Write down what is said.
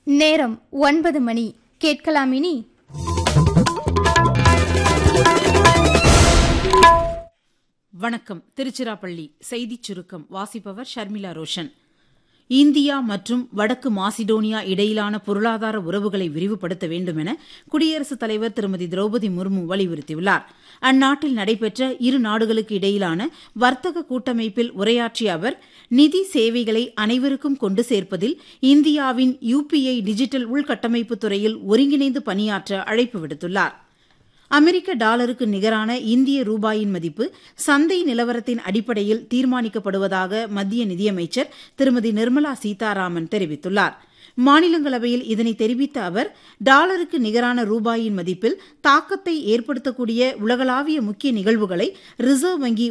நேரம் ஒன்பது மணி கேட்கலாம் இனி வணக்கம் திருச்சிராப்பள்ளி செய்திச் சுருக்கம் வாசிப்பவர் ஷர்மிளா ரோஷன் இந்தியா மற்றும் வடக்கு மாசிடோனியா இடையிலான பொருளாதார உறவுகளை விரிவுபடுத்த வேண்டும் என குடியரசுத் தலைவர் திருமதி திரௌபதி முர்மு வலியுறுத்தியுள்ளார் அந்நாட்டில் நடைபெற்ற இரு நாடுகளுக்கு இடையிலான வர்த்தக கூட்டமைப்பில் உரையாற்றிய அவர் நிதி சேவைகளை அனைவருக்கும் கொண்டு சேர்ப்பதில் இந்தியாவின் யுபிஐ டிஜிட்டல் உள்கட்டமைப்பு துறையில் ஒருங்கிணைந்து பணியாற்ற அழைப்பு விடுத்துள்ளார் அமெரிக்க டாலருக்கு நிகரான இந்திய ரூபாயின் மதிப்பு சந்தை நிலவரத்தின் அடிப்படையில் தீர்மானிக்கப்படுவதாக மத்திய நிதியமைச்சர் திருமதி நிர்மலா சீதாராமன் தெரிவித்துள்ளார் மாநிலங்களவையில் இதனை தெரிவித்த அவர் டாலருக்கு நிகரான ரூபாயின் மதிப்பில் தாக்கத்தை ஏற்படுத்தக்கூடிய உலகளாவிய முக்கிய நிகழ்வுகளை ரிசர்வ் வங்கி